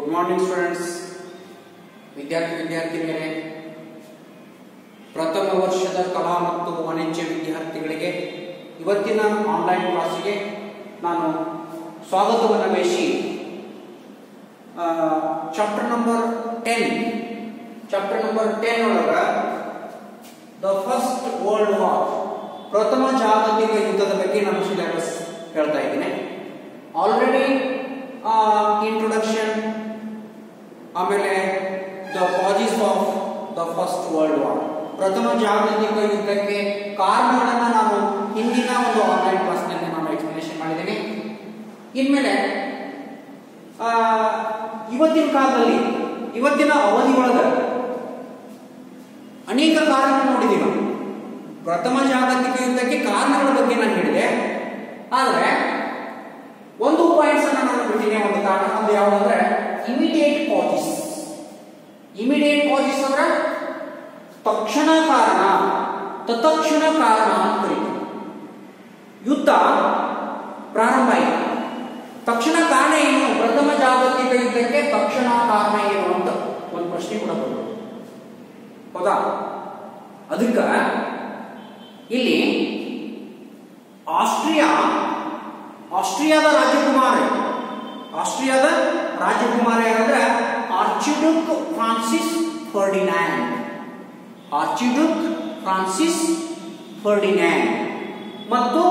good morning students ವಿದ್ಯಾರ್ಥಿ ವಿದ್ಯಾರ್ಥಿನಿಯರೇ ಪ್ರಥಮ ವರ್ಷದ ಕಲಾ ಮತ್ತು ವಾಣಿಜ್ಯ ವಿದ್ಯಾರ್ಥಿಗಳಿಗೆ ಇವತ್ತಿನ ಆನ್ಲೈನ್ ಕ್ಲಾಸಿಗೆ ನಾನು ಸ್ವಾಗತವನ್ನು ಬಯಸಿ chapter number ten chapter number ten ಒಳಗ ದ ಫಸ್ಟ್ ವರ್ಲ್ಡ್ ವಾರ್ ಪ್ರಥಮ ಜಾಗತಿಕ ಯುದ್ಧದ ಬಗ್ಗೆ ನಾನು ಸಿಲೆಬಸ್ ಹೇಳ್ತಾ ಇದ್ದೀನಿ ಆಲ್ರೆಡಿ ಇಂಟ್ರೊಡಕ್ಷನ್ ಆಮೇಲೆ the causes of the First World War ಪ್ರಥಮ ಜಾಗತಿಕ ಯುದ್ಧಕ್ಕೆ ಕಾರಣಗಳನ್ನು ನಾನು ಹಿಂದಿನ ಒಂದು ಆನ್ಲೈನ್ ಕ್ಲಾಸ್ನಲ್ಲಿ ನಾನು ಎಕ್ಸ್ಪ್ಲನೇಷನ್ ಮಾಡಿದ್ದೀನಿ ಇನ್ಮೇಲೆ ಆ, ಇವತ್ತಿನ ಕಾಲದಲ್ಲಿ ಇವತ್ತಿನ ಅವಧಿ ಒಳಗೆ ಅನೇಕ ಕಾರಣ ನೋಡಿದ್ದೀವಿ ನಾವು ಪ್ರಥಮ ಜಾಗತಿಕ ಯುದ್ಧಕ್ಕೆ ಕಾರಣಗಳ ಬಗ್ಗೆ ನಾನು ಹೇಳಿದೆ ಆದರೆ ಒಂದು ಪಾಯಿಂಟ್ಸ್ ಅನ್ನ ನಾನು ಬಿಟ್ಟಿನಿ ಒಂದು ಕಾರಣ ಅದು ಯಾವುದಂದ್ರೆ ಇಮಿಡಿಯೇಟ್ ಕಾಜಸ್ ಇಮಿಡಿಯೇಟ್ ಕಾಜಸ್ ಅಂದ್ರೆ ತಕ್ಷಣ ಕಾರಣ ತತ್ಕ್ಷಣ ಕಾರಣ ಅಂತ ಕರೀತೀವಿ ಯುದ್ಧ ಪ್ರಾರಂಭ ಆಯಿತು ತಕ್ಷಣ ಕಾರಣ ಏನು ಪ್ರಥಮ ಜಾಗತಿಕ ಯುದ್ಧಕ್ಕೆ ತಕ್ಷಣ ಕಾರಣ ಏನು ಅಂತ ಒಂದು ಪ್ರಶ್ನೆ ಕೂಡ ಬರ್ಬೋದು ಹೌದಾ ಅದಕ್ಕ ಇಲ್ಲಿ ಆಸ್ಟ್ರಿಯಾ ಆಸ್ಟ್ರಿಯಾದ ರಾಜಕುಮಾರ ಆಸ್ಟ್ರಿಯಾದ ರಾಜಕುಮಾರ ಏನಂದ್ರೆ archduke Francis Ferdinand archduke Francis Ferdinand ಮತ್ತು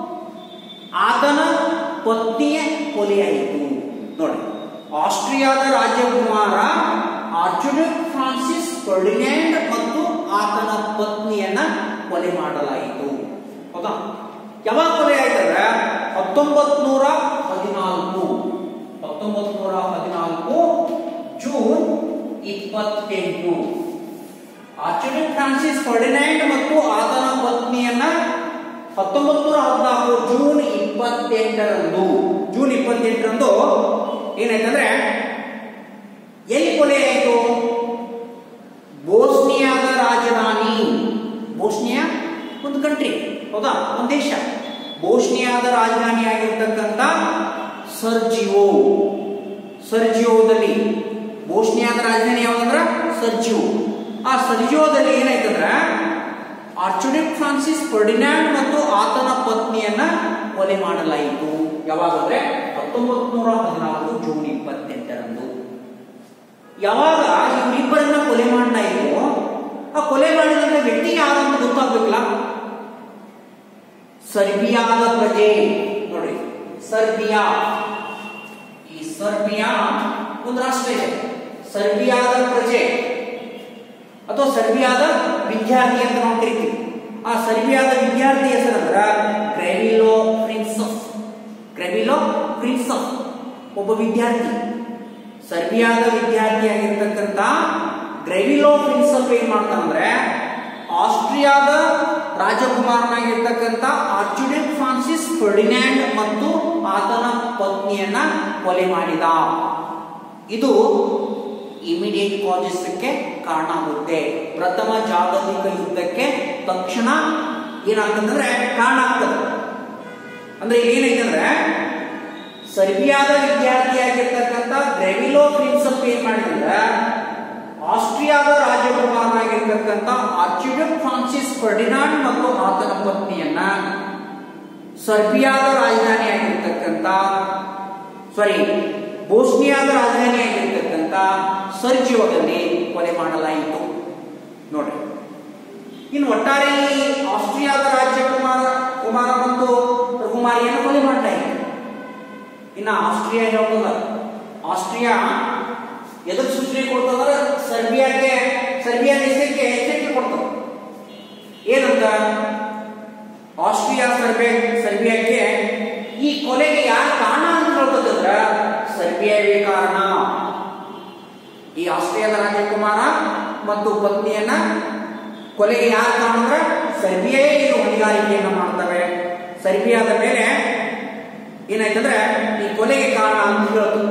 ಆತನ ಪತ್ನಿಯ ಕೊಲೆಯಾಯಿತು ನೋಡಿ ಆಸ್ಟ್ರಿಯಾದ ರಾಜಕುಮಾರ ಆರ್ಚಿಡುಕ್ ಫ್ರಾನ್ಸಿಸ್ ಫರ್ಡಿನ್ಯಾಂಡ್ ಮತ್ತು ಆತನ ಪತ್ನಿಯನ್ನ ಕೊಲೆ ಮಾಡಲಾಯಿತು ಹೌದಾ ಯಾವಾಗ ಕೊಲೆ ಆಯ್ತಂದ್ರೆ ಹತ್ತೊಂಬತ್ ನೂರ ಹದಿನಾಲ್ಕು ಹತ್ತೊಂಬತ್ ನೂರ ಹದಿನಾಲ್ಕು ಜೂನ್ ಇಪ್ಪತ್ತೆಂಟು ಆರ್ಚಿಡಿಕ್ ಫ್ರಾನ್ಸಿಸ್ ಫರ್ಡಿನೈಂಡ್ ಮತ್ತು ಆತನ ಪತ್ನಿಯನ್ನ ಹತ್ತೊಂಬತ್ತು ನೂರ ಹದಿನಾಲ್ಕು ಜೂನ್ ಇಪ್ಪತ್ತೆಂಟರಂದು ಜೂನ್ ಇಪ್ಪತ್ತೆಂಟರಂದು ಏನಾಯ್ತಂದ್ರೆ ಎಲ್ಲಿ ಕೊಲೆ ಆಯಿತು ಬೋಸ್ನಿಯಾದ ರಾಜಧಾನಿ ಬೋಸ್ನಿಯಾ ಒಂದು ಕಂಟ್ರಿ ಹೌದಾ ಒಂದು ದೇಶ ಬೋಸ್ನಿಯಾದ ರಾಜಧಾನಿ ಆಗಿರ್ತಕ್ಕಂಥ ಸರ್ಜಿಯೋ ಸರ್ಜಿಯೋದಲ್ಲಿ ಬೋಸ್ನಿಯಾದ ರಾಜಧಾನಿ ಯಾವ್ದಂದ್ರ ಸರ್ಜಿಯೋ ಆ ಸರ್ಜಿಯೋದಲ್ಲಿ ಏನಾಯ್ತಂದ್ರ ಆರ್ಚುಡಿಕ್ ಫ್ರಾನ್ಸಿಸ್ ಫರ್ಡಿನ್ಯಾಂಡ್ ಮತ್ತು ಆತನ ಪತ್ನಿಯನ್ನ ಕೊಲೆ ಮಾಡಲಾಯಿತು ಯಾವಾಗಂದ್ರೆ ಹತ್ತೊಂಬತ್ತು ನೂರ ಹದಿನಾಲ್ಕು ಜೂನ್ ಇಪ್ಪತ್ತೆಂಟರಂದು ಯಾವಾಗ ಇವರಿಬ್ಬರನ್ನ ಕೊಲೆ ಮಾಡಲಾಯಿತು ಆ ಕೊಲೆ ಮಾಡಿದಂತ ವ್ಯಕ್ತಿ ಯಾರು ಅಂತ ಗೊತ್ತಾಗ್ಬೇಕಲ್ಲ ಸರ್ಬಿಯಾದ ಪ್ರಜೆ ನೋಡಿ ಸರ್ಬಿಯಾ ಈ ಸರ್ಬಿಯಾ ಒಂದು ರಾಷ್ಟ್ರ ಇದೆ ಸರ್ಬಿಯಾದ ಪ್ರಜೆ ಅಥವಾ ಸರ್ಬಿಯಾದ ವಿದ್ಯಾರ್ಥಿ ಅಂತ ನಾವು ಕರಿತೀವಿ ಆ ಸರ್ಬಿಯಾದ ವಿದ್ಯಾರ್ಥಿ ಹೆಸರಂದ್ರ ಗ್ರೆವಿಲೋ ಪ್ರಿನ್ಸಫ್ ಗ್ರೆವಿಲೋ ಪ್ರಿನ್ಸಫ್ ಒಬ್ಬ ವಿದ್ಯಾರ್ಥಿ ಸರ್ಬಿಯಾದ ವಿದ್ಯಾರ್ಥಿ ಆಗಿರ್ತಕ್ಕಂಥ ಗ್ರೆವಿಲೋ ಪ್ರಿನ್ಸಫ್ ಏನ್ ಮಾಡ್ತಾನಂದ್ರೆ ಆಸ್ಟ್ರಿಯಾದ ರಾಜಕುಮಾರನಾಗಿರ್ತಕ್ಕಂಥ ಆರ್ಚುಡಿಕ್ ಫ್ರಾನ್ಸಿಸ್ ಫರ್ಡಿನ್ಯಾಂಡ್ ಮತ್ತು ಆತನ ಪತ್ನಿಯನ್ನ ಕೊಲೆ ಮಾಡಿದ ಇದು ಇಮಿಡಿಯೇಟ್ ಕಾಜಸ್ಗೆ ಕಾರಣ ಆಗುತ್ತೆ ಪ್ರಥಮ ಜಾಗತಿಕ ಯುದ್ಧಕ್ಕೆ ತಕ್ಷಣ ಏನಾಗ್ತಂದ್ರೆ ಕಾರಣ ಆಗ್ತದೆ ಅಂದ್ರೆ ಏನೈತೆ ಅಂದ್ರೆ ಸರ್ಬಿಯಾದ ವಿದ್ಯಾರ್ಥಿಯಾಗಿರ್ತಕ್ಕಂಥ ಗ್ರೆವಿಲೋ ಪ್ರಿನ್ಸಪ್ ಏನ್ ಮಾಡಿದ್ರೆ ಆಸ್ಟ್ರಿಯಾದ ರಾಜಕುಮಾರನಾಗಿರ್ತಕ್ಕಂಥ ಆರ್ಚಿಡಕ್ ಫ್ರಾನ್ಸಿಸ್ ಫರ್ಡಿನಾಂಡ್ ಮತ್ತು ಆತನ ಪತ್ನಿಯನ್ನ ಸರ್ಬಿಯಾದ ರಾಜಧಾನಿಯಾಗಿರ್ತಕ್ಕಂಥ ಸಾರಿ ಬೋಸ್ನಿಯಾದ ರಾಜಧಾನಿಯಾಗಿರ್ತಕ್ಕಂಥ ಸರ್ಜಿಯೋದಲ್ಲಿ ಕೊಲೆ ಮಾಡಲಾಯಿತು ನೋಡ್ರಿ ಇನ್ನು ಒಟ್ಟಾರೆ ಈ ಆಸ್ಟ್ರಿಯಾದ ರಾಜ್ಯಕುಮಾರ ಕುಮಾರ ಮತ್ತು ಕುಮಾರಿಯನ್ನು ಕೊಲೆ ಮಾಡ್ತಾ ಇದ್ದಾರೆ ಇನ್ನು ಆಸ್ಟ್ರಿಯಾ ಹೇಳೋದಲ್ಲ ಆಸ್ಟ್ರಿಯಾ ಎದಕ್ಕೆ ಸೂಚನೆ ಕೊಡ್ತಂದ್ರೆ ಸರ್ಬಿಯಾಗೆ ಸರ್ಬಿಯಾ ದೇಶಕ್ಕೆ ಎಚ್ಚರಿಕೆ ಕೊಡ್ತದೆ ಏನಂತ ಆಸ್ಟ್ರಿಯಾ ಸರ್ಬೆ ಸರ್ಬಿಯಾಕ್ಕೆ ಈ ಕೊಲೆಗೆ ಯಾರು ಕಾರಣ ಅಂತ ಹೇಳ್ತದಂದ್ರ ಸರ್ಬಿಯಾವೇ ಕಾರಣ ಈ ಆಸ್ಟ್ರಿಯಾದ ರಾಜಕುಮಾರ ಮತ್ತು ಪತ್ನಿಯನ್ನ ಕೊಲೆಗೆ ಯಾರು ಕಾರಣ ಅಂದ್ರೆ ಸರ್ಬಿಯಾವೇ ಇದು ಹೊಣೆಗಾರಿಕೆಯನ್ನ ಮಾಡ್ತವೆ ಸರ್ಬಿಯಾದ ಮೇಲೆ ಏನಾಯ್ತಂದ್ರೆ ಈ ಕೊಲೆಗೆ ಕಾರಣ ಅಂತ ಹೇಳೋದು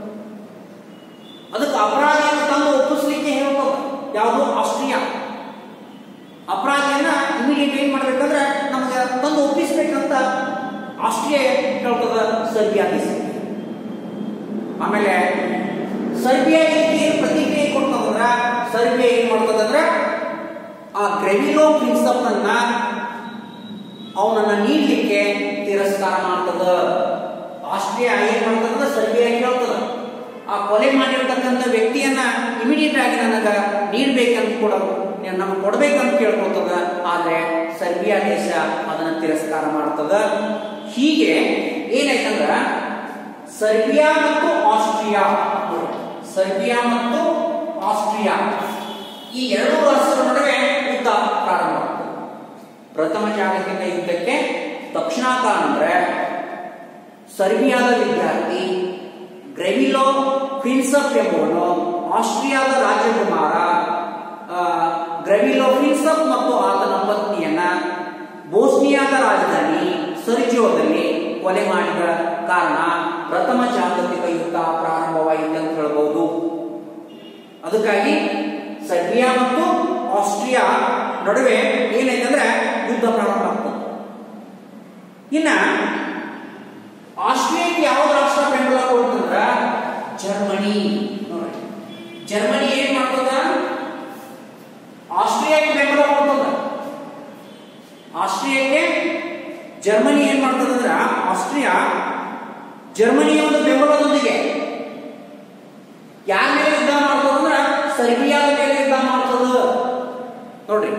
ಅದಕ್ಕೆ ಅಪರಾಧಿಯನ್ನು ತಂದು ಒಪ್ಪಿಸ್ಲಿಕ್ಕೆ ಹೇಳ್ತದ ಯಾವುದು ಆಸ್ಟ್ರಿಯಾ ಅಪರಾಧಿಯನ್ನ ಇಮಿಡಿಯೇಟ್ ಏನ್ ಮಾಡ್ಬೇಕಂದ್ರೆ ನಮ್ಗೆ ತಂದು ಒಪ್ಪಿಸ್ಬೇಕಂತ ಆಸ್ಟ್ರಿಯಾ ಹೇಳ್ತದ ಸರ್ಬಿಯಾ ದೇಶ ಆಮೇಲೆ ಸರ್ಬಿಯಾ ಇದಕ್ಕೆ ಏನು ಪ್ರತಿಕ್ರಿಯೆ ಕೊಡ್ತದಂದ್ರ ಸರ್ಬಿಯಾ ಏನ್ ಮಾಡ್ತದಂದ್ರ ಆ ಗ್ರೆವಿಲೋ ಪ್ರಿನ್ಸಪ್ ಅನ್ನ ಅವನನ್ನ ನೀಡಲಿಕ್ಕೆ ತಿರಸ್ಕಾರ ಮಾಡ್ತದ ಆಸ್ಟ್ರಿಯಾ ಏನ್ ಮಾಡ್ತದ ಸರ್ಬಿಯಾ ಕೇಳ್ತದ ಆ ಕೊಲೆ ಮಾಡಿರ್ತಕ್ಕಂಥ ವ್ಯಕ್ತಿಯನ್ನ ಇಮಿಡಿಯೇಟ್ ಆಗಿ ನನಗ ನೀಡ್ಬೇಕಂತ ಕೂಡ ನಮಗೆ ಕೊಡ್ಬೇಕಂತ ಕೇಳ್ಕೊತದ ಆದ್ರೆ ಸರ್ಬಿಯಾ ದೇಶ ಅದನ್ನ ತಿರಸ್ಕಾರ ಮಾಡ್ತದ ಹೀಗೆ ಏನಾಯ್ತಂದ್ರ ಸರ್ಬಿಯಾ ಮತ್ತು ಆಸ್ಟ್ರಿಯಾ ಸರ್ಬಿಯಾ ಮತ್ತು ಆಸ್ಟ್ರಿಯಾ ಈ ಎರಡು ರಾಷ್ಟ್ರಗಳ ನಡುವೆ ಯುದ್ಧ ಪ್ರಾರಂಭ ಆಗ್ತದೆ ಪ್ರಥಮ ಜಾಗತಿಕ ಯುದ್ಧಕ್ಕೆ ತಕ್ಷಣ ಕಾರಣ ಅಂದ್ರೆ ಸರ್ಬಿಯಾದ ವಿದ್ಯಾರ್ಥಿ ಗ್ರೆವಿಲೋ ಫಿನ್ಸಪ್ ಎಂಬುವನು ಆಸ್ಟ್ರಿಯಾದ ರಾಜಕುಮಾರ ಆ, ಗ್ರೆವಿಲೋ ಫಿನ್ಸಪ್ ಮತ್ತು ಆತನ ಪತ್ನಿಯನ್ನ ಬೋಸ್ನಿಯಾದ ರಾಜಧಾನಿ ಸರ್ಜಿಯೋದಲ್ಲಿ ಕೊಲೆ ಮಾಡಿದ ಕಾರಣ ಪ್ರಥಮ ಜಾಗತಿಕ ಯುದ್ಧ ಪ್ರಾರಂಭವಾಯಿತು ಅಂತ ಹೇಳ್ಬಹುದು ಅದಕ್ಕಾಗಿ ಸರ್ಬಿಯಾ ಮತ್ತು ಆಸ್ಟ್ರಿಯಾ ನಡುವೆ ಏನೈತಂದ್ರೆ ಯುದ್ಧ ಪ್ರಾರಂಭ ಆಗ್ತದೆ ಇನ್ನ ಆಸ್ಟ್ರಿಯಾಕ್ಕೆ ಯಾವ ರಾಷ್ಟ್ರ ಬೆಂಬಲ ಕೊಡ್ತಂದ್ರ ಜರ್ಮನಿ ನೋಡಿ ಜರ್ಮನಿ ಏನ್ ಮಾಡ್ತದ ಆಸ್ಟ್ರಿಯಾಕ್ಕೆ ಬೆಂಬಲ ಕೊಡ್ತದ ಆಸ್ಟ್ರಿಯಾಕ್ಕೆ ಜರ್ಮನಿ ಏನ್ ಮಾಡ್ತದಂದ್ರ ಆಸ್ಟ್ರಿಯಾ ಜರ್ಮನಿಯ ಒಂದು ಬೆಂಬಲದೊಂದಿಗೆ ಯಾರ ಮೇಲೆ ಯುದ್ಧ ಮಾಡ್ತದಂದ್ರ ಸರ್ಬಿಯಾದ ಮೇಲೆ ಯುದ್ಧ ಮಾಡ್ತದ ನೋಡ್ರಿ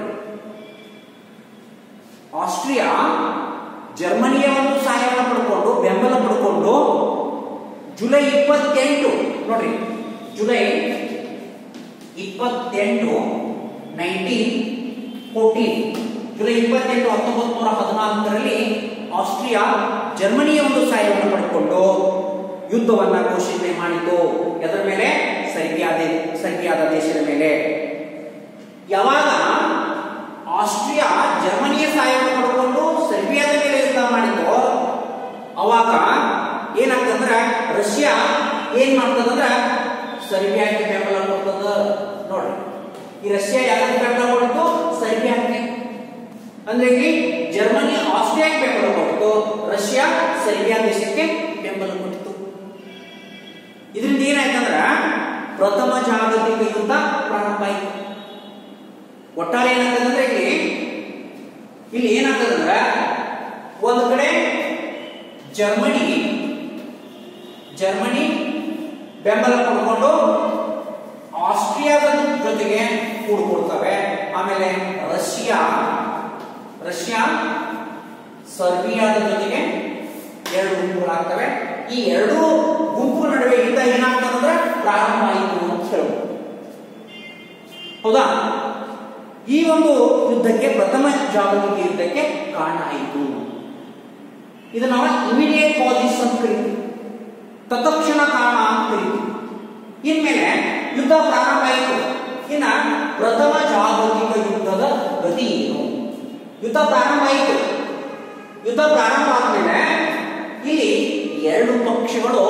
ಆಸ್ಟ್ರಿಯಾ ಜರ್ಮನಿಯ ಒಂದು ಸಹಾಯವನ್ನು ಪಡ್ಕೊಂಡು ಬೆಂಬಲ ಪಡ್ಕೊಂಡು ಜುಲೈ ಇಪ್ಪತ್ತೆಂಟು ನೋಡ್ರಿ ಜುಲೈ ಇಪ್ಪತ್ತೆಂಟು ನೈನ್ಟೀನ್ ಫೋರ್ಟೀನ್ ಜುಲೈ ಇಪ್ಪತ್ತೆಂಟು ಹತ್ತೊಂಬತ್ತು ನೂರ ಹದಿನಾಲ್ಕರಲ್ಲಿ ಆಸ್ಟ್ರಿಯಾ ಜರ್ಮನಿಯ ಒಂದು ಸಹಾಯವನ್ನು ಪಡ್ಕೊಂಡು ಯುದ್ಧವನ್ನ ಘೋಷಣೆ ಮಾಡಿತು ಅದರ ಮೇಲೆ ಸರ್ಬಿಯಾದ ಸರ್ಬಿಯಾದ ದೇಶದ ಮೇಲೆ ಯಾವಾಗ ಆಸ್ಟ್ರಿಯಾ ಜರ್ಮನಿಯ ಸಹಾಯವನ್ನು ಪಡ್ಕೊಂಡು ಸರ್ಬಿಯಾದ ಮೇಲೆ ಯುದ್ಧ ಮಾಡಿದ್ದು ಅವಾಗ ಏನಾಗ್ತದಂದ್ರ ರಷ್ಯಾ ಏನ್ ಮಾಡ್ತದಂದ್ರ ಸರ್ಬಿಯಾಕ್ಕೆ ಬೆಂಬಲ ಕೊಡ್ತದ ನೋಡ್ರಿ ಈ ರಷ್ಯಾ ಯಾರಿಗೆ ಬೆಂಬಲ ಕೊಡ್ತು ಸರ್ಬಿಯಾಕ್ಕೆ ಅಂದ್ರೆ ಇಲ್ಲಿ ಜರ್ಮನಿ ಆಸ್ಟ್ರಿಯಾಕ್ಕೆ ಬೆಂಬಲ ಕೊಡ್ತು ರಷ್ಯಾ ಸರ್ಬಿಯಾ ದೇಶಕ್ಕೆ ಬೆಂಬಲ ಕೊಟ್ಟಿತು ಇದರಿಂದ ಏನಾಯ್ತಂದ್ರ ಪ್ರಥಮ ಜಾಗತಿಕ ಯುದ್ಧ ಪ್ರಾರಂಭ ಆಯಿತು ಒಟ್ಟಾರೆ ಏನಾಗ್ತದಂದ್ರೆ ಇಲ್ಲಿ ಇಲ್ಲಿ ಏನಾಗ್ತದಂದ್ರ ಒಂದು ಕಡೆ ಜರ್ಮನಿ ಜರ್ಮನಿ ಬೆಂಬಲ ಪಡ್ಕೊಂಡು ಆಸ್ಟ್ರಿಯಾದ ಜೊತೆಗೆ ಕೂಡ್ಕೊಡ್ತವೆ ಆಮೇಲೆ ರಷ್ಯಾ ರಷ್ಯಾ ಸರ್ಬಿಯಾದ ಜೊತೆಗೆ ಎರಡು ಗುಂಪುಗಳಾಗ್ತವೆ ಈ ಎರಡು ಗುಂಪುಗಳ ನಡುವೆ ಯುದ್ಧ ಏನಾಗ್ತದಂದ್ರೆ ಪ್ರಾರಂಭ ಆಯಿತು ಅಂತ ಹೇಳ್ಬೋದು ಹೌದಾ ಈ ಒಂದು ಯುದ್ಧಕ್ಕೆ ಪ್ರಥಮ ಜಾಗತಿಕ ಯುದ್ಧಕ್ಕೆ ಕಾರಣ ಆಯಿತು ಇದನ್ನ ನಾವು ಇಮಿಡಿಯೇಟ್ ಕಾಸಸ್ ಅಂತ ಕರಿತೀವಿ ತತ್ಕ್ಷಣ ಕಾರಣ ಅಂತ ಕರಿತೀವಿ ಇನ್ಮೇಲೆ ಯುದ್ಧ ಪ್ರಾರಂಭ ಆಯಿತು ಇನ್ನ ಪ್ರಥಮ ಜಾಗತಿಕ ಯುದ್ಧದ ಗತಿ ಏನು ಯುದ್ಧ ಪ್ರಾರಂಭ ಆಯಿತು ಯುದ್ಧ ಪ್ರಾರಂಭ ಆದ್ಮೇಲೆ ಇಲ್ಲಿ ಎರಡು ಪಕ್ಷಗಳು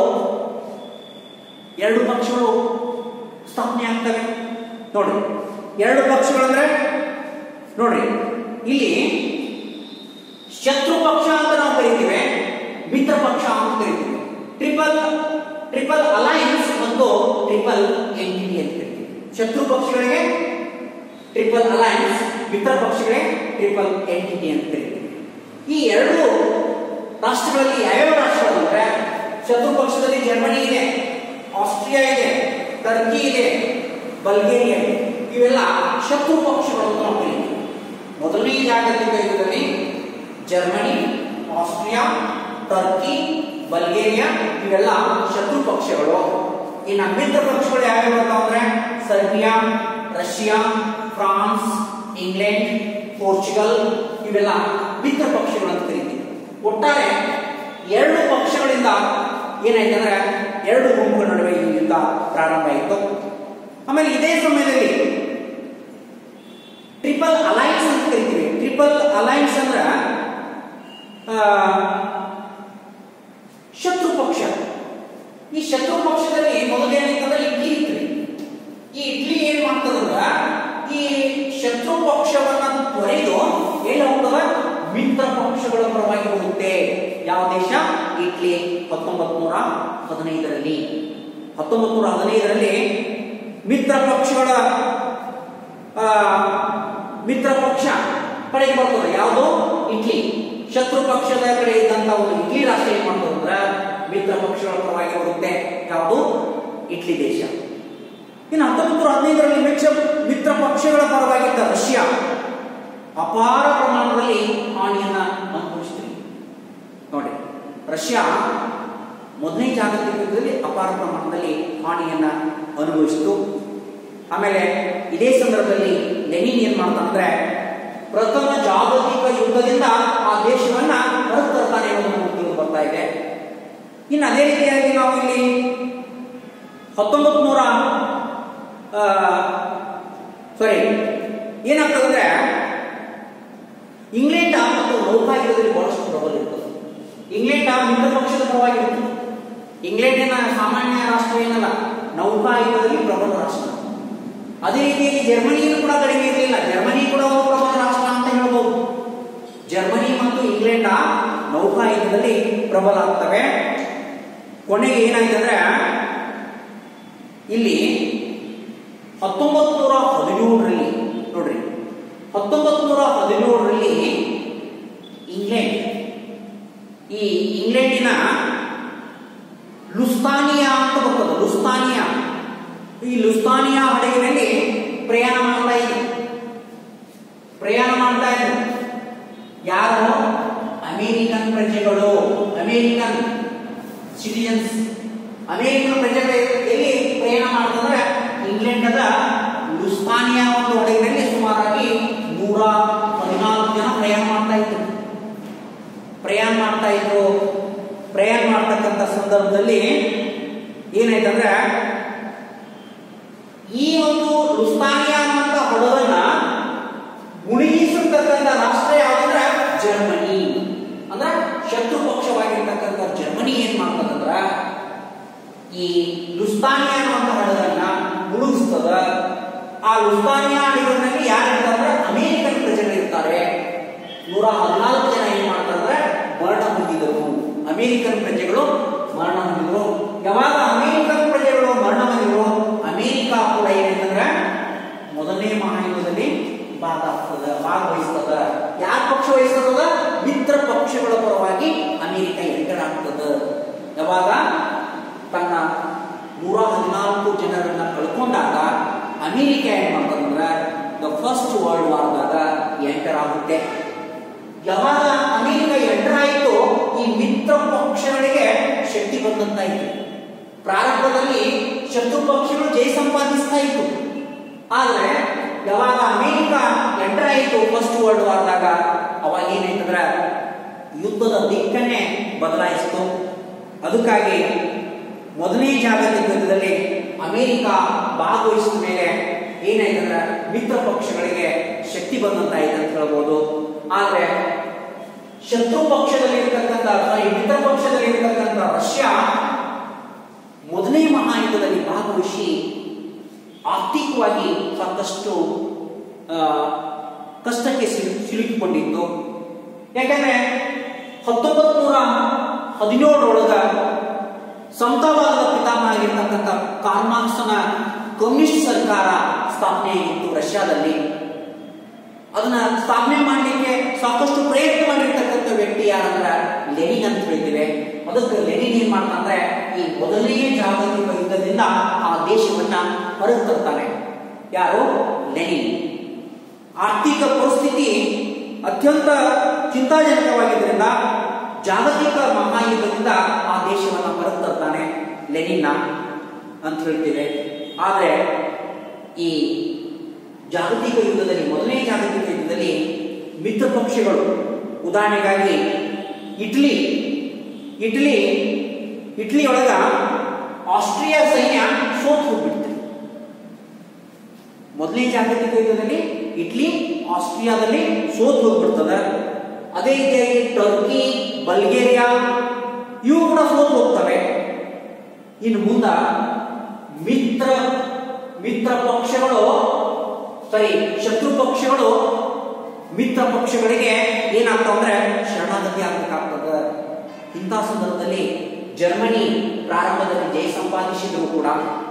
ಎರಡು ಪಕ್ಷಗಳು ಸ್ಥಾಪನೆ ಆಗ್ತವೆ ನೋಡಿ ಎರಡು ಪಕ್ಷಗಳಂದ್ರೆ ನೋಡ್ರಿ ಇಲ್ಲಿ ಶತ್ರು ಪಕ್ಷ ಅಂತ ನಾವು ಕರಿತೀವಿ ಮಿತ್ರ ಪಕ್ಷ ಅಂತ ಕರಿತೀವಿ ಟ್ರಿಪಲ್ ಟ್ರಿಪಲ್ ಅಲೈನ್ಸ್ ಮತ್ತು ಟ್ರಿಪಲ್ ಎಂಟಿಟಿ ಅಂತ ಕರಿತೀವಿ ಶತ್ರು ಪಕ್ಷಗಳಿಗೆ ಟ್ರಿಪಲ್ ಅಲೈನ್ಸ್ ಮಿತ್ರ ಪಕ್ಷಗಳಿಗೆ ಟ್ರಿಪಲ್ ಎಂಟಿಟಿ ಅಂತ ಕರಿತೀವಿ ಈ ಎರಡು ರಾಷ್ಟ್ರಗಳಲ್ಲಿ ಯಾವ್ಯಾವ ರಾಷ್ಟ್ರಗಳು ಅಂದ್ರೆ ಶತ್ರು ಪಕ್ಷದಲ್ಲಿ ಜರ್ಮನಿ ಇದೆ ಆಸ್ಟ್ರಿಯಾ ಇದೆ ಟರ್ಕಿ ಇದೆ ಬಲ್ಗೇರಿಯಾ ಇದೆ ಇವೆಲ್ಲ ಶತ್ರು ಪಕ್ಷಗಳು ಅಂತ ನಾವು ಕರೀತೀವಿ ಮೊದಲನೇ ಜಾಗತಿಕ ಯುದ್ಧದಲ್ಲಿ ಜರ್ಮನಿ ಆಸ್ಟ್ರಿಯಾ ಟರ್ಕಿ ಬಲ್ಗೇರಿಯಾ ಇವೆಲ್ಲ ಶತ್ರು ಪಕ್ಷಗಳು ಇನ್ನು ಮಿತ್ರ ಪಕ್ಷಗಳು ಯಾವ್ಯಾವ ಬರ್ತಾವ ಅಂದ್ರೆ Serbia Russia France England Portugal ಇವೆಲ್ಲ ಮಿತ್ರ ಪಕ್ಷಗಳು ಅಂತ ಕರಿತೀವಿ ಒಟ್ಟಾರೆ ಎರಡು ಪಕ್ಷಗಳಿಂದ ಏನಾಯ್ತು ಅಂದ್ರೆ ಎರಡು ಗುಂಪುಗಳ ನಡುವೆ ಈ ಯುದ್ಧ ಪ್ರಾರಂಭ ಆಯಿತು ಆಮೇಲೆ ಇದೇ ಸಮಯದಲ್ಲಿ ಟ್ರಿಪಲ್ ಅಲೈನ್ಸ್ ಅಂತ ಕರಿತೀವಿ ಟ್ರಿಪಲ್ ಅಲೈನ್ಸ್ ಅಂದ್ರ ಆ, ಶತ್ರು ಪಕ್ಷ ಈ ಶತ್ರು ಪಕ್ಷದಲ್ಲಿ ಮೊದಲೇನಿತ್ತಂದ್ರೆ ಇಟ್ಲಿ ಇತ್ತು ಈ ಇಟ್ಲಿ ಏನ್ ಮಾಡ್ತದಂದ್ರ ಈ ಶತ್ರು ಪಕ್ಷವನ್ನ ತೊರೆದು ಏನ್ ಹೋಗ್ತದ ಮಿತ್ರ ಪಕ್ಷಗಳ ಪರವಾಗಿ ಹೋಗುತ್ತೆ ಯಾವ ದೇಶ ಇಟ್ಲಿ ಹತ್ತೊಂಬತ್ ನೂರ ಹದಿನೈದರಲ್ಲಿ ಹತ್ತೊಂಬತ್ತು ನೂರ ಹದಿನೈದರಲ್ಲಿ ಮಿತ್ರ ಪಕ್ಷಗಳ ಆ, ಮಿತ್ರ ಪಕ್ಷ ಕಡೆಗೆ ಬರ್ತದೆ ಯಾವುದು ಇಟ್ಲಿ ಶತ್ರು ಪಕ್ಷದ ಕಡೆ ಇದ್ದಂತ ಒಂದು ಇಟ್ಲಿ ರಾಷ್ಟ್ರ ಏನ್ ಮಾಡ್ತದೆ ಅಂದ್ರೆ ಮಿತ್ರ ಪಕ್ಷಗಳ ಪರವಾಗಿ ಬರುತ್ತೆ ಯಾವುದು ಇಟ್ಲಿ ದೇಶ ಇನ್ನು ಹತ್ತೊಂಬತ್ತು ನೂರ ಹದಿನೈದರಲ್ಲಿ ಮಿತ್ರ ಮಿತ್ರ ಪಕ್ಷಗಳ ಪರವಾಗಿದ್ದ ರಷ್ಯಾ ಅಪಾರ ಪ್ರಮಾಣದಲ್ಲಿ ಹಾನಿಯನ್ನ ಅನುಭವಿಸ್ತೀವಿ ನೋಡಿ ರಷ್ಯಾ ಮೊದಲನೇ ಜಾಗತಿಕ ಯುದ್ಧದಲ್ಲಿ ಅಪಾರ ಪ್ರಮಾಣದಲ್ಲಿ ಹಾನಿಯನ್ನ ಅನುಭವಿಸಿತು ಆಮೇಲೆ ಇದೇ ಸಂದರ್ಭದಲ್ಲಿ ಲೆನಿನ್ ಏನ್ ಮಾಡ್ತಾನಂದ್ರೆ ಪ್ರಥಮ ಜಾಗತಿಕ ಯುದ್ಧದಿಂದ ಆ ದೇಶವನ್ನ ಹೊರತರ್ತಾನೆ ಅನ್ನೋದು ನಮಗೆ ತಿಳಿದು ಬರ್ತಾ ಇದೆ ಇನ್ನು ಅದೇ ರೀತಿಯಾಗಿ ನಾವು ಇಲ್ಲಿ ಹತ್ತೊಂಬತ್ತು ನೂರ ಸಾರಿ ಏನಾಗ್ತದಂದ್ರೆ ಇಂಗ್ಲೆಂಡ್ ಮತ್ತು ನೌಕಾಯುಧದಲ್ಲಿ ಬಹಳಷ್ಟು ಪ್ರಬಲ ಇರ್ತದೆ ಇಂಗ್ಲೆಂಡ್ ಮಿತ್ರ ಪಕ್ಷದ ಪರವಾಗಿರುತ್ತೆ ಇಂಗ್ಲೆಂಡಿನ ಸಾಮಾನ್ಯ ರಾಷ್ಟ್ರ ಏನಲ್ಲ ನೌಕಾಯುಧದಲ್ಲಿ ಪ್ರಬಲ ರಾಷ್ಟ್ರ ಅದೇ ರೀತಿಯಾಗಿ ಜರ್ಮನಿಯೂ ಕೂಡ ಕಡಿಮೆ ಇರಲಿಲ್ಲ ಜರ್ಮನಿ ಕೂಡ ಒಂದು ಪ್ರಬಲ ರಾಷ್ಟ್ರ ಅಂತ ಹೇಳ್ಬೋದು ಜರ್ಮನಿ ಮತ್ತು ಇಂಗ್ಲೆಂಡ್ ನೌಕಾಯುಧದಲ್ಲಿ ಪ್ರಬಲ ಆಗ್ತವೆ ಕೊನೆಗೆ ಏನಾಯ್ತು ಅಂದ್ರೆ ಇಲ್ಲಿ ಹತ್ತೊಂಬತ್ತು ನೂರ ಹದಿನೇಳರಲ್ಲಿ ನೋಡ್ರಿ ಹತ್ತೊಂಬತ್ತು ನೂರ ಹದಿನೇಳರಲ್ಲಿ ಇಂಗ್ಲೆಂಡ್ ಈ ಇಂಗ್ಲೆಂಡಿನ ಲುಸ್ತಾನಿಯಾ ಅಂತ ಬರ್ತದೆ ಲುಸ್ತಾನಿಯಾ ಈ ಲುಸ್ತಾನಿಯಾ ಹಡಗಿನಲ್ಲಿ ಪ್ರಯಾಣ ಮಾಡ್ತಾ ಇದ್ರು ಪ್ರಯಾಣ ಮಾಡ್ತಾ ಇದ್ರು ಯಾರು ಅಮೇರಿಕನ್ ಪ್ರಜೆಗಳು ಅಮೇರಿಕನ್ ಸಿಟಿಜನ್ಸ್ ಅಮೇರಿಕನ್ ಪ್ರಜೆಗಳು ಎಲ್ಲಿ ಪ್ರಯಾಣ ಮಾಡ್ತಂದ್ರೆ ಇಂಗ್ಲೆಂಡದ ಲುಸ್ತಾನಿಯಾ ಒಂದು ಹಡಗಿನಲ್ಲಿ ಸುಮಾರಾಗಿ ನೂರ ಹದಿನಾಲ್ಕು ಜನ ಪ್ರಯಾಣ ಮಾಡ್ತಾ ಇದ್ರು ಪ್ರಯಾಣ ಮಾಡ್ತಾ ಇದ್ರು ಪ್ರಯಾಣ ಮಾಡ್ತಕ್ಕಂಥ ಸಂದರ್ಭದಲ್ಲಿ ಏನಾಯ್ತಂದ್ರೆ ಈ ಒಂದು ಲುಸ್ತಾನಿಯಾ ಅಂತ ಹಡಗನ್ನ ಮುಳುಗಿಸಿರ್ತಕ್ಕಂಥ ರಾಷ್ಟ್ರ ಯಾವ್ದಂದ್ರೆ ಜರ್ಮನಿ ಅಂದ್ರೆ ಶತ್ರು ಪಕ್ಷವಾಗಿರ್ತಕ್ಕಂಥ ಜರ್ಮನಿ ಏನ್ ಮಾಡ್ತದಂದ್ರ ಈ ಲುಸ್ತಾನಿಯಾ ಅನ್ನುವಂಥ ಹಡಗನ್ನ ಮುಳುಗಿಸ್ತದ ಆ ಲುಸ್ತಾನಿಯಾ ಹಡಗಿನಲ್ಲಿ ಯಾರು ಇರ್ತಾರೆ ಅಮೇರಿಕನ್ ಪ್ರಜೆಗಳು ಇರ್ತಾರೆ ನೂರ ಹದಿನಾಲ್ಕು ಜನ ಏನ್ ಮಾಡ್ತಾರೆ ಮರಣ ಹೊಂದಿದರು ಅಮೇರಿಕನ್ ಪ್ರಜೆಗಳು ಮರಣ ಹೊಂದಿದರು ಯಾವಾಗ ಅಮೇರಿಕನ್ ಪ್ರಜೆಗಳು ಮರಣ ಹೊಂದಿದ್ರು ಅಮೇರಿಕ ಕೂಡ ಏನಂತಂದ್ರೆ ಮೊದಲನೇ ಮಹಾಯುದ್ಧದಲ್ಲಿ ಭಾಗ ಆಗ್ತದ ಭಾಗವಹಿಸ್ತದ ಯಾರ ಪಕ್ಷ ವಹಿಸ್ತದ ಮಿತ್ರ ಪಕ್ಷಗಳ ಪರವಾಗಿ ಅಮೇರಿಕ ಎಂಟರ್ ಆಗ್ತದ ಯಾವಾಗ ತನ್ನ ನೂರ ಹದಿನಾಲ್ಕು ಜನರನ್ನ ಕಳ್ಕೊಂಡಾಗ ಅಮೇರಿಕ ಏನ್ ಮಾಡ್ತದಂದ್ರ ದ ಫಸ್ಟ್ ವರ್ಲ್ಡ್ ವಾರ್ದಾಗ ಎಂಟರ್ ಆಗುತ್ತೆ ಯಾವಾಗ ಅಮೇರಿಕ ಎಂಟರ್ ಆಯಿತು ಈ ಮಿತ್ರ ಪಕ್ಷಗಳಿಗೆ ಶಕ್ತಿ ಬಂದಂತಾಯಿತು ಪ್ರಾರಂಭದಲ್ಲಿ ಶತ್ರು ಪಕ್ಷಗಳು ಜಯ ಸಂಪಾದಿಸ್ತಾ ಇತ್ತು ಆದ್ರೆ ಯಾವಾಗ ಅಮೇರಿಕ ಎಂಟರ್ ಆಯಿತು ಫಸ್ಟ್ ವರ್ಲ್ಡ್ ವಾರ್ದಾಗ ಅವಾಗ ಏನಾಯ್ತಂದ್ರ ಯುದ್ಧದ ದಿಕ್ಕನ್ನೇ ಬದಲಾಯಿಸಿತು ಅದಕ್ಕಾಗಿ ಮೊದಲನೇ ಜಾಗತಿಕ ಯುದ್ಧದಲ್ಲಿ ಅಮೇರಿಕ ಭಾಗವಹಿಸಿದ ಮೇಲೆ ಏನಾಯ್ತಂದ್ರೆ ಮಿತ್ರ ಪಕ್ಷಗಳಿಗೆ ಶಕ್ತಿ ಬಂದಂತಾಯ್ತು ಅಂತ ಹೇಳ್ಬೋದು ಆದ್ರೆ ಶತ್ರು ಪಕ್ಷದಲ್ಲಿ ಇರ್ತಕ್ಕಂಥ ಸಾರಿ ಮಿತ್ರ ಪಕ್ಷದಲ್ಲಿ ಇರ್ತಕ್ಕಂಥ ರಷ್ಯಾ ಮೊದಲನೇ ಮಹಾಯುದ್ಧದಲ್ಲಿ ಭಾಗವಹಿಸಿ ಆರ್ಥಿಕವಾಗಿ ಸಾಕಷ್ಟು ಆ, ಕಷ್ಟಕ್ಕೆ ಸಿಲುಕಿ ಸಿಲುಕಿಕೊಂಡಿತ್ತು ಯಾಕಂದ್ರೆ ಹತ್ತೊಂಬತ್ತು ನೂರ ಹದಿನೇಳರೊಳಗ ಸಮತಾವಾದದ ಪಿತಾಮಹ ಆಗಿರ್ತಕ್ಕಂಥ ಕಾರ್ಮಾಕ್ಸನ ಕಮ್ಯುನಿಸ್ಟ್ ಸರ್ಕಾರ ಸ್ಥಾಪನೆಯಾಗಿತ್ತು ರಷ್ಯಾದಲ್ಲಿ ಅದನ್ನ ಸ್ಥಾಪನೆ ಮಾಡಲಿಕ್ಕೆ ಸಾಕಷ್ಟು ಪ್ರಯತ್ನ ಮಾಡಿರ್ತಕ್ಕಂಥ ವ್ಯಕ್ತಿ ಯಾರಂದ್ರ ಲೆನಿನ್ ಅಂತ ಹೇಳ್ತೀವಿ ಅದಕ್ಕೆ ಲೆನಿನ್ ಏನ್ ಮಾಡ್ತಾನಂದ್ರೆ ಈ ಮೊದಲನೇ ಜಾಗತಿಕ ಯುದ್ಧದಿಂದ ಆ ದೇಶವನ್ನ ಹೊರಗೆ ತರ್ತಾನೆ ಯಾರು ಲೆನಿನ್ ಆರ್ಥಿಕ ಪರಿಸ್ಥಿತಿ ಅತ್ಯಂತ ಚಿಂತಾಜನಕವಾಗಿದ್ದರಿಂದ ಜಾಗತಿಕ ಮಹಾಯುದ್ಧದಿಂದ ಆ ದೇಶವನ್ನ ಹೊರಗೆ ತರ್ತಾನೆ ಲೆನಿನ್ನ ಅಂತ ಹೇಳ್ತೀವಿ ಆದ್ರೆ ಈ ಜಾಗತಿಕ ಯುದ್ಧದಲ್ಲಿ ಮೊದಲನೇ ಜಾಗತಿಕ ಯುದ್ಧದಲ್ಲಿ ಮಿತ್ರ ಪಕ್ಷಗಳು ಉದಾಹರಣೆಗಾಗಿ ಇಟ್ಲಿ ಇಟ್ಲಿ ಇಟ್ಲಿ ಒಳಗ ಆಸ್ಟ್ರಿಯಾ ಸೈನ್ಯ ಸೋತ್ ಹೋಗ್ಬಿಡ್ತು ಮೊದಲನೇ ಜಾಗತಿಕ ಯುದ್ಧದಲ್ಲಿ ಇಟ್ಲಿ ಆಸ್ಟ್ರಿಯಾದಲ್ಲಿ ಸೋತ್ ಹೋಗ್ಬಿಡ್ತದ ಅದೇ ರೀತಿಯಾಗಿ ಟರ್ಕಿ ಬಲ್ಗೇರಿಯಾ ಇವು ಕೂಡ ಸೋತ್ ಹೋಗ್ತವೆ ಇನ್ನು ಮುಂದ ಮಿತ್ರ ಮಿತ್ರ ಪಕ್ಷಗಳು ಸಾರಿ ಶತ್ರು ಪಕ್ಷಗಳು ಮಿತ್ರ ಪಕ್ಷಗಳಿಗೆ ಏನಾಗ್ತಾವ ಅಂದ್ರೆ ಶರಣಾಗತಿ ಆಗ್ಬೇಕಾಗ್ತದ ಇಂಥ ಸಂದರ್ಭದಲ್ಲಿ ಜರ್ಮನಿ ಪ್ರಾರಂಭದಲ್ಲಿ ಜಯ ಸಂಪಾದಿಸಿದ್ರು ಕೂಡ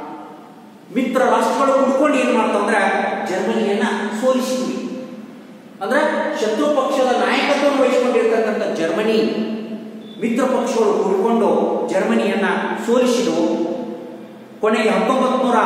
ಮಿತ್ರ ರಾಷ್ಟ್ರಗಳು ಹುಡ್ಕೊಂಡು ಏನ್ ಮಾಡ್ತಂದ್ರೆ ಜರ್ಮನಿಯನ್ನ ಸೋಲಿಸಿದ್ವಿ ಅಂದ್ರೆ ಶತ್ರು ಪಕ್ಷದ ನಾಯಕತ್ವವನ್ನು ವಹಿಸಿಕೊಂಡಿರ್ತಕ್ಕಂಥ ಜರ್ಮನಿ ಮಿತ್ರ ಪಕ್ಷಗಳು ಕೂಡಿಕೊಂಡು ಜರ್ಮನಿಯನ್ನ ಸೋಲಿಸಿದವು ಕೊನೆಗೆ ಹತ್ತೊಂಬತ್ತು ನೂರ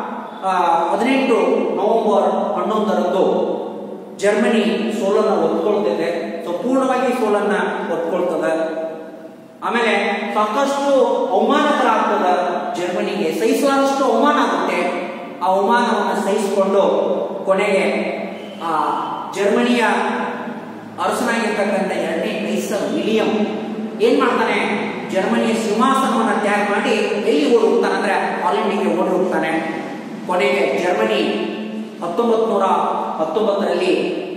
ಹದಿನೆಂಟು ನವೆಂಬರ್ ಹನ್ನೊಂದರಂದು ಜರ್ಮನಿ ಸೋಲನ್ನು ಒಪ್ಕೊಳ್ತಿದೆ ಸಂಪೂರ್ಣವಾಗಿ ಸೋಲನ್ನ ಒಪ್ಕೊಳ್ತದೆ ಆಮೇಲೆ ಸಾಕಷ್ಟು ಅವಮಾನಗಳಾಗ್ತದ ಜರ್ಮನಿಗೆ ಸಹಿಸಲಾದಷ್ಟು ಅವಮಾನ ಆಗುತ್ತೆ ಆ ಅವಮಾನವನ್ನು ಸಹಿಸಿಕೊಂಡು ಕೊನೆಗೆ ಆ ಜರ್ಮನಿಯ ಅರಸನಾಗಿರ್ತಕ್ಕಂಥ ಎರಡನೇ ಕೈಸರ್ ವಿಲಿಯಂ ಏನ್ ಮಾಡ್ತಾನೆ ಜರ್ಮನಿಯ ಸಿಂಹಾಸನವನ್ನು ತ್ಯಾಗ ಮಾಡಿ ಎಲ್ಲಿ ಓಡಿ ಹೋಗ್ತಾನೆ ಅಂದ್ರೆ ಹಾಲೆಂಡಿಗೆ ಓಡಿ ಹೋಗ್ತಾನೆ ಕೊನೆಗೆ ಜರ್ಮನಿ ಹತ್ತೊಂಬತ್ತು ನೂರ ಹತ್ತೊಂಬತ್ತರಲ್ಲಿ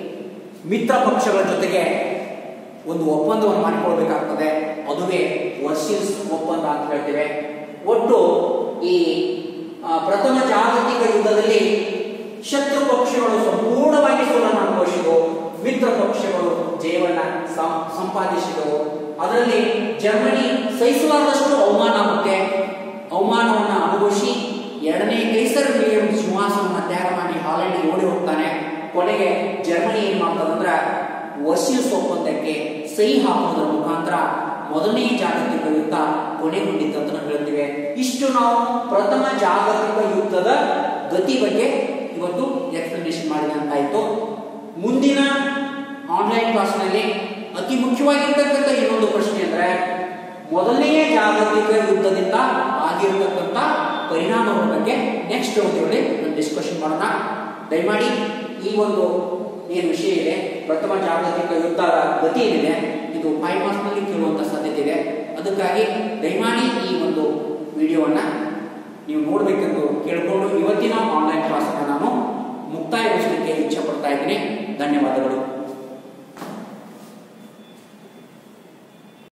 ಮಿತ್ರ ಪಕ್ಷಗಳ ಜೊತೆಗೆ ಒಂದು ಒಪ್ಪಂದವನ್ನು ಮಾಡಿಕೊಳ್ಬೇಕಾಗ್ತದೆ ಅದುವೇ ವರ್ಸಿಲ್ಸ್ ಒಪ್ಪಂದ ಅಂತ ಹೇಳ್ತೇವೆ ಒಟ್ಟು ಈ ಆ, ಪ್ರಥಮ ಜಾಗತಿಕ ಯುದ್ಧದಲ್ಲಿ ಶತ್ರು ಪಕ್ಷಗಳು ಸಂಪೂರ್ಣವಾಗಿ ಸೋಲನ್ನು ಅನುಭವಿಸಿದವು ಮಿತ್ರ ಪಕ್ಷಗಳು ಜಯವನ್ನ ಸಂ- ಸಂಪಾದಿಸಿದವು ಅದರಲ್ಲಿ ಜರ್ಮನಿ ಸಹಿಸಲಾರದಷ್ಟು ಅವಮಾನ ಆಗುತ್ತೆ ಅವಮಾನವನ್ನು ಅನುಭವಿಸಿ ಎರಡನೇ ಕೈಸರ್ ವಿಲಿಯಂ ಸಿಂಹಾಸನವನ್ನು ತ್ಯಾಗ ಮಾಡಿ ಹಾಲೆಂಡ್ಗೆ ಓಡಿ ಹೋಗ್ತಾನೆ ಕೊನೆಗೆ ಜರ್ಮನಿ ಏನ್ ಮಾಡ್ತದಂದ್ರೆ ವರ್ಸಿಲ್ಸ್ ಒಪ್ಪಂದಕ್ಕೆ ಸಹಿ ಹಾಕೋದ್ರ ಮುಖಾಂತರ ಮೊದಲನೇ ಜಾಗತಿಕ ಯುದ್ಧ ಕೊನೆಗೊಂಡಿತ್ತು ಅಂತ ನಾವು ಹೇಳ್ತೀವಿ ಇಷ್ಟು ನಾವು ಪ್ರಥಮ ಜಾಗತಿಕ ಯುದ್ಧದ ಗತಿ ಬಗ್ಗೆ ಇವತ್ತು ಎಕ್ಸ್ಪ್ಲನೇಷನ್ ಮಾಡಿದಂತಾಯ್ತು ಮುಂದಿನ ಆನ್ಲೈನ್ ಕ್ಲಾಸ್ನಲ್ಲಿ ಅತಿ ಮುಖ್ಯವಾಗಿರ್ತಕ್ಕಂಥ ಇನ್ನೊಂದು ಪ್ರಶ್ನೆ ಅಂದ್ರೆ ಮೊದಲನೆಯ ಜಾಗತಿಕ ಯುದ್ಧದಿಂದ ಆಗಿರತಕ್ಕಂಥ ಪರಿಣಾಮಗಳ ಬಗ್ಗೆ ನೆಕ್ಸ್ಟ್ ಅವಧಿಯಲ್ಲಿ ಡಿಸ್ಕಷನ್ ಮಾಡೋಣ ದಯಮಾಡಿ ಈ ಒಂದು ಏನು ವಿಷಯ ಇದೆ ಪ್ರಥಮ ಜಾಗತಿಕ ಯುದ್ಧದ ಗತಿ ಏನಿದೆ ಇದು ಫೈವ್ ಮಾರ್ಕ್ಸ್ನಲ್ಲಿ ಕೇಳುವಂತ ಸಾಧ್ಯತೆ ಇದೆ ಅದಕ್ಕಾಗಿ ದಯಮಾಡಿ ಈ ಒಂದು ವಿಡಿಯೋವನ್ನ ನೀವು ನೋಡಬೇಕೆಂದು ಕೇಳಿಕೊಂಡು ಇವತ್ತಿನ ಆನ್ಲೈನ್ ಕ್ಲಾಸನ್ನು ನಾನು ಮುಕ್ತಾಯಗೊಳಿಸಲಿಕ್ಕೆ ಇಚ್ಛೆ ಪಡ್ತಾ ಇದ್ದೀನಿ ಧನ್ಯವಾದಗಳು